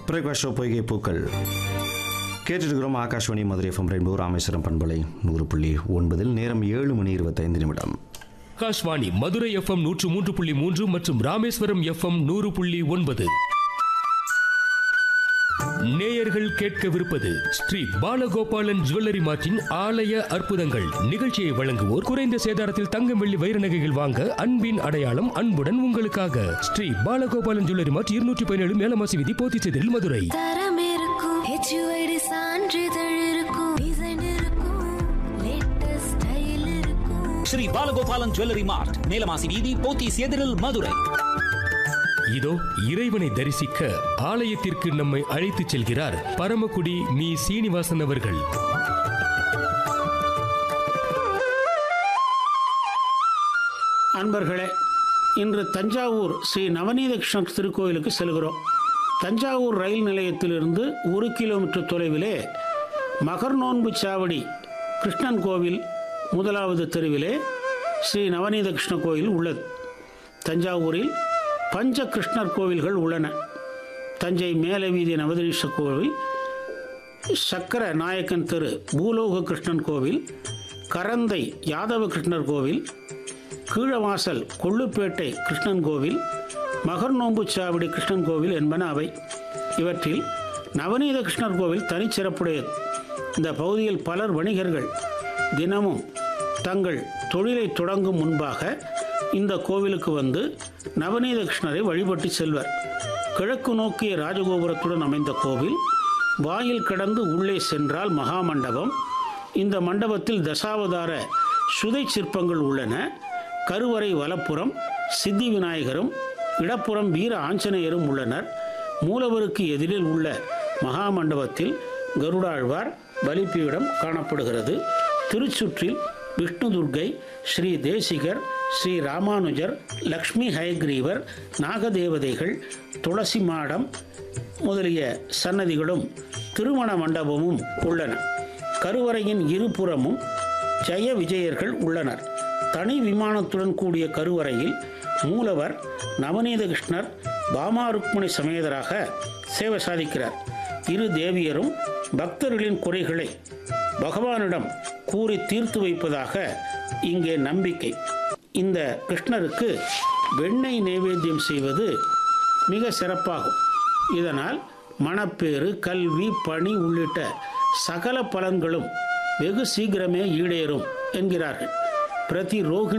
பிரகாஷ் பொய்கை பூக்கள் கேட்டுருக்கிறோம் ஆகாஷ்வாணி மதுரை எஃப்எம் ரெயின்போ ராமேஸ்வரம் பண்பலை நூறு புள்ளி ஒன்பதில் நேரம் ஏழு மணி இருபத்தைந்து நிமிடம் ஆகாஷ்வாணி மதுரை எஃப்எம் நூற்று மூன்று புள்ளி மூன்று மற்றும் ராமேஸ்வரம் எஃப்எம் நூறு புள்ளி ஒன்பது நேயர்கள் கேட்கவிருப்பது ஸ்ரீ பாலகோபாலன் ஜுவல்லரி மார்ட்டின் ஆலய அற்புதங்கள் நிகழ்ச்சியை வழங்குவோர் குறைந்த சேதாரத்தில் தங்கம் வெள்ளி வைர நகைகள் வாங்க அன்பின் அடையாளம் அன்புடன் உங்களுக்காக ஸ்ரீ பாலகோபாலன் ஜுவல்லரி மார்ட் இருநூற்றி பதினேழு மேலமாசி விதி போத்திச்செதில் மதுரை தரம் இருக்கும் ஹெச்யூஐடி சான்றிதழ் இருக்கும் டிசைன் இருக்கும் லேட்டஸ்ட் ஸ்டைல் இருக்கும் ஸ்ரீ பாலகோபாலன் ஜுவல்லரி மார்ட் மேலமாசி வீதி போத்தீஸ் எதிரில் மதுரை இதோ இறைவனை தரிசிக்க ஆலயத்திற்கு நம்மை அழைத்துச் செல்கிறார் பரமக்குடி மீ சீனிவாசன் அவர்கள் அன்பர்களே இன்று தஞ்சாவூர் ஸ்ரீ நவநீத கிருஷ்ணர் திருக்கோயிலுக்கு செல்கிறோம் தஞ்சாவூர் ரயில் நிலையத்திலிருந்து ஒரு கிலோமீட்டர் தொலைவிலே மகர்நோன்பு சாவடி கிருஷ்ணன் கோவில் முதலாவது தெருவிலே ஸ்ரீ நவநீத கிருஷ்ண கோயில் உள்ளது தஞ்சாவூரில் பஞ்ச கிருஷ்ணர் கோவில்கள் உள்ளன தஞ்சை மேலவீதி நவதீஷ கோவில் சக்கர நாயக்கன் தெரு பூலோக கிருஷ்ணன் கோவில் கரந்தை யாதவ கிருஷ்ணர் கோவில் கீழவாசல் கொள்ளுப்பேட்டை கிருஷ்ணன் கோவில் மகர்நோம்பு சாவடி கிருஷ்ணன் கோவில் என்பன அவை இவற்றில் நவநீத கிருஷ்ணர் கோவில் தனிச்சிறப்புடையது இந்த பகுதியில் பலர் வணிகர்கள் தினமும் தங்கள் தொழிலை தொடங்கும் முன்பாக இந்த கோவிலுக்கு வந்து நவநீத கிருஷ்ணரை வழிபட்டு செல்வர் கிழக்கு நோக்கிய ராஜகோபுரத்துடன் அமைந்த கோவில் வாயில் கடந்து உள்ளே சென்றால் மகாமண்டபம் இந்த மண்டபத்தில் தசாவதார சுதை சிற்பங்கள் உள்ளன கருவறை வலப்புறம் சித்தி விநாயகரும் இடப்புறம் வீர ஆஞ்சநேயரும் உள்ளனர் மூலவருக்கு எதிரில் உள்ள மகாமண்டபத்தில் கருடாழ்வார் பலிப்பீடம் காணப்படுகிறது திருச்சுற்றில் விஷ்ணு துர்க்கை ஸ்ரீ தேசிகர் ஸ்ரீ ராமானுஜர் லக்ஷ்மி ஹயக்ரீவர் நாகதேவதைகள் துளசி மாடம் முதலிய சன்னதிகளும் திருமண மண்டபமும் உள்ளன கருவறையின் இருபுறமும் ஜெய விஜயர்கள் உள்ளனர் தனி விமானத்துடன் கூடிய கருவறையில் மூலவர் நவநீத கிருஷ்ணர் பாமா ருக்மணி சமேதராக சேவை சாதிக்கிறார் இரு தேவியரும் பக்தர்களின் குறைகளை பகவானிடம் கூறி தீர்த்து வைப்பதாக இங்கே நம்பிக்கை இந்த கிருஷ்ணருக்கு வெண்ணெய் நைவேத்தியம் செய்வது மிக சிறப்பாகும் இதனால் மணப்பேறு கல்வி பணி உள்ளிட்ட சகல பலன்களும் வெகு சீக்கிரமே ஈடேறும் என்கிறார்கள் பிரதி ரோகிணி